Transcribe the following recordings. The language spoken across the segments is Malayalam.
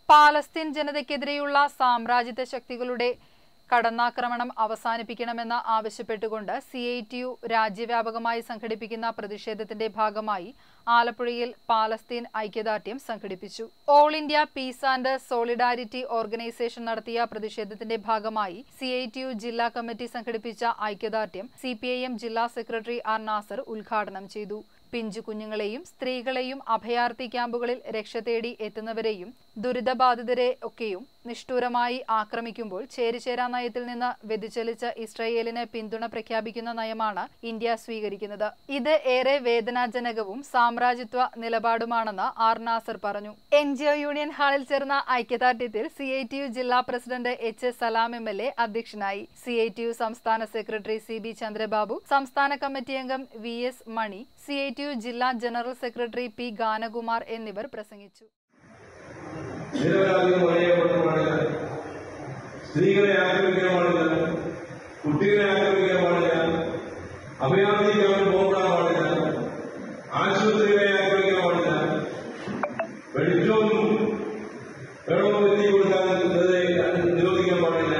പാലസ്തീൻ ജനതയ്ക്കെതിരെയുള്ള സാമ്രാജ്യത്വ ശക്തികളുടെ കടന്നാക്രമണം അവസാനിപ്പിക്കണമെന്ന് ആവശ്യപ്പെട്ടുകൊണ്ട് സി ഐ ടി യു രാജ്യവ്യാപകമായി സംഘടിപ്പിക്കുന്ന പ്രതിഷേധത്തിന്റെ ഭാഗമായി ആലപ്പുഴയിൽ പാലസ്തീൻ ഐക്യദാർഢ്യം സംഘടിപ്പിച്ചു all India peace and solidarity organisation നടത്തിയ പ്രതിഷേധത്തിന്റെ ഭാഗമായി സി ഐ ടി യു ജില്ലാ കമ്മിറ്റി സംഘടിപ്പിച്ച ഐക്യദാർഢ്യം സി പി ഐ എം ജില്ലാ സെക്രട്ടറി ആർ നാസർ ഉദ്ഘാടനം ചെയ്തു പിഞ്ചു കുഞ്ഞുങ്ങളെയും സ്ത്രീകളെയും അഭയാർത്ഥി ക്യാമ്പുകളിൽ രക്ഷ തേടി എത്തുന്നവരെയും ദുരിതബാധിതരെ ഒക്കെയും നിഷ്ഠൂരമായി ആക്രമിക്കുമ്പോൾ ചേരിചേരാ നയത്തിൽ നിന്ന് വ്യതിചലിച്ച ഇസ്രയേലിന് പിന്തുണ പ്രഖ്യാപിക്കുന്ന നയമാണ് ഇന്ത്യ സ്വീകരിക്കുന്നത് ഇത് ഏറെ വേദനാജനകവും സാമ്രാജ്യത്വ നിലപാടുമാണെന്ന് ആർ നാസർ പറഞ്ഞു എൻ ജി ഒ യൂണിയൻ ഹാളിൽ ചേർന്ന ഐക്യദാർഢ്യത്തിൽ സി ഐ ടി യു ജില്ലാ president H S Salam M L A അധ്യക്ഷനായി സി ഐ ടി യു സംസ്ഥാന സെക്രട്ടറി സി ബി ചന്ദ്രബാബു സംസ്ഥാന കമ്മിറ്റി അംഗം V S Mani C I T U ജില്ലാ ജനറൽ സെക്രട്ടറി പി ഗാനകുമാർ എന്നിവർ പ്രസംഗിച്ചു നിരപരാധികൾ പറയപ്പെടാൻ പാടില്ല സ്ത്രീകളെ ആക്രമിക്കാൻ പാടില്ല കുട്ടികളെ ആക്രമിക്കാൻ പാടില്ല അഭയാർത്ഥി ക്യാമ്പിൽ പോകാൻ പാടില്ല ആശുപത്രികളെ ആക്രമിക്കാൻ പാടില്ല വെളിച്ചവും വെള്ളവും എത്തി കൊടുക്കാൻ വെറുതെ നിരോധിക്കാൻ പാടില്ല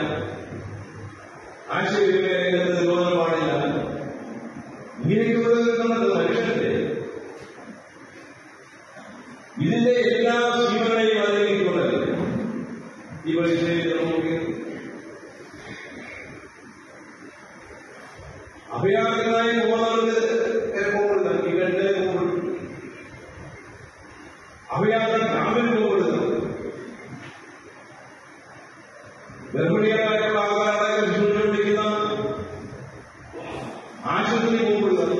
ആശയവിനിമയം നിരോധനം പാടില്ല ഇങ്ങനെയൊക്കെ നമ്മൾ മനുഷ്യരുടെ ഇതിന്റെ എല്ലാ സ്വീകരണയും അതിലേക്കുള്ളത് ഈ പരിശീലനം നമുക്ക് അഭയാർത്ഥികളായി പോകുന്നവർക്ക് പോകുന്നത് ഇവരുടെ പോകുന്നത് അഭയാർത്ഥി ക്യാമ്പിൽ പോകുന്നത് ഗർഭിണികളായിട്ടുള്ള ആൾക്കാരെ ശുശ്രൂഷിക്കുന്ന ആശുപത്രി പോകുന്നത്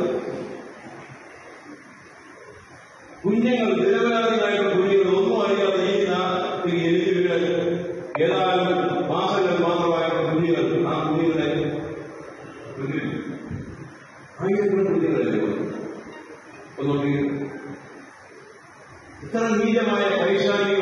കുഞ്ഞുങ്ങൾ നിരപരാധികളായിട്ടുള്ള കുഞ്ഞുങ്ങൾ ഒന്നും അറിയാതെ ഈ നാട്ടിൽ എനിക്ക് വീട് ഏതാനും മാസങ്ങൾ മാത്രമായിട്ടുള്ള കുഞ്ഞുങ്ങൾ ആ കുഞ്ഞുങ്ങളെ ആയിരക്കണക്കിന് കുഞ്ഞുങ്ങളല്ലേ ഒന്ന് നോക്കി ഇത്ര നീചമായ പൈശാചിക